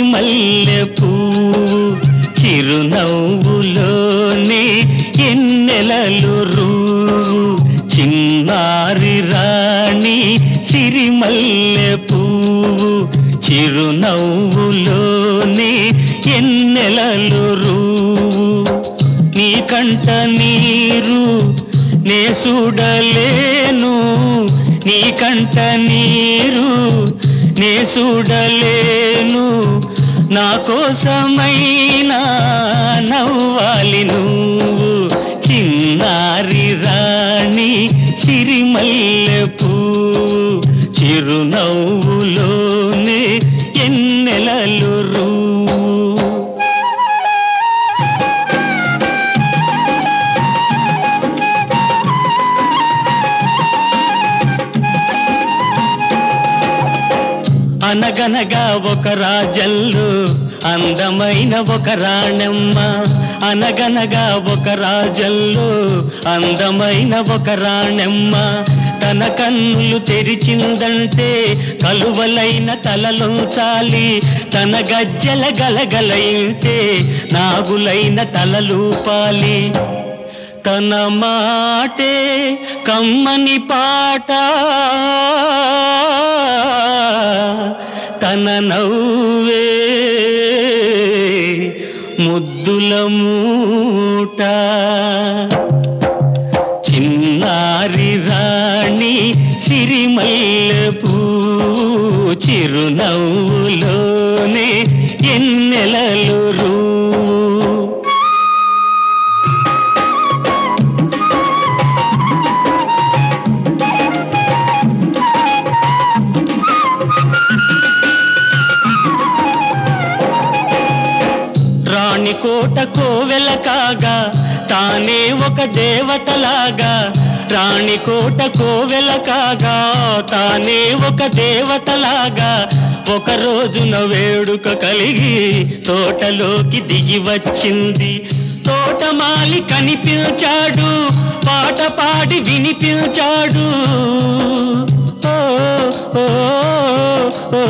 సిరిమల్లె పువ్వు చిరునవ్వులోనే ఎన్నెలలు రూవు చిన్నారి రాణి సిరిమల్లె పువ్వు చిరునవ్వులోనే ఎన్నెలలు రూవు నీ కంట నీరు నే చూడలేను నీ కంట నీరు నే చూడలేను నా కోసమైనా నవ్వాలి నువ్వు చిన్నారి రాణి సిరిమల్లె పువ్వు చిరునవ్వులోనే ఎన్నెలలు రూవు అనగనగా ఒక రాజల్లు అందమైన ఒక రాణమ్మ అనగనగా ఒక రాజల్లు అందమైన ఒక రాణమ్మ తన కన్నులు తెరిచిందంటే కలువలైన తలలుంచాలి తన గజ్జల గలగల ఇంటే నాగులైన తలలూపాలి తన మాటే కమ్మని పాట తన నవ్వే ముద్దుల మూట చిన్నారి రాణి సిరిమల్లె పువ్వు చిరునవ్వులోనే ఎన్నెలలు రూవు రాణి కోట కోవెల కాగా తానే ఒక దేవతలాగా రాణి కోట కోవెల కాగా తానే ఒక దేవతలాగా ఒక రోజున వేడుక కలిగి తోటలోకి దిగి వచ్చింది తోటమాలి కనిపించాడు పాట పాడి వినిపించాడు ఓ, ఓ, ఓ,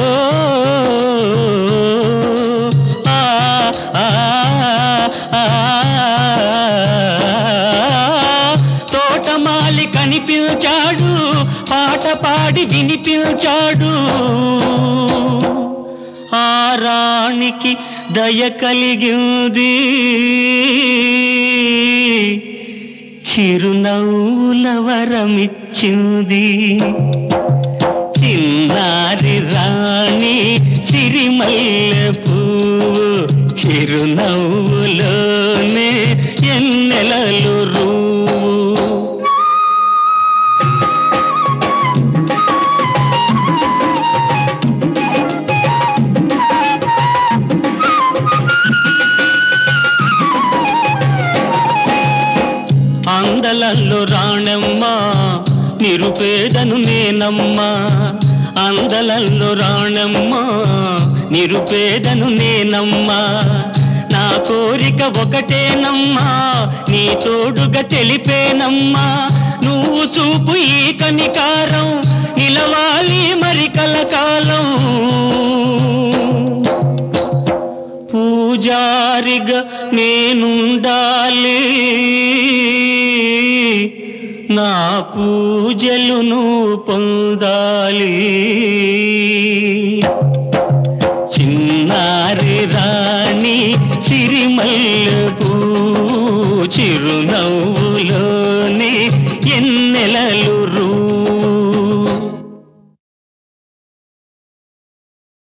ఆ, ఆ, ఆ, తోటమాలి కనిపించాడు పాట పాడి వినిపించాడు ఆ రాణికి దయ కలిగింది చిరునవ్వుల వరమిచ్చింది చిన్నారి రాణి సిరిమల్లె పువ్వు చిరునవ్వులోనే ఎన్నెలలు రూవు అందలల్లో రాణమ్మ నిరుపేదను నేనమ్మా అందలల్లో రాణమ్మ నిరుపేదను నేనమ్మా నా కోరిక ఒకటేనమ్మా నీ తోడుగా తెలిపేనమ్మా నువ్వు చూపు ఈ కనికారం నిలవాలి మరి కలకాలం పూజారిగా నేనుండాలి నా పూజలును పొందాలి చిన్నారి రాణి సిరిమల్లె పూ చిరునవ్వులోనే ఎన్నెలలు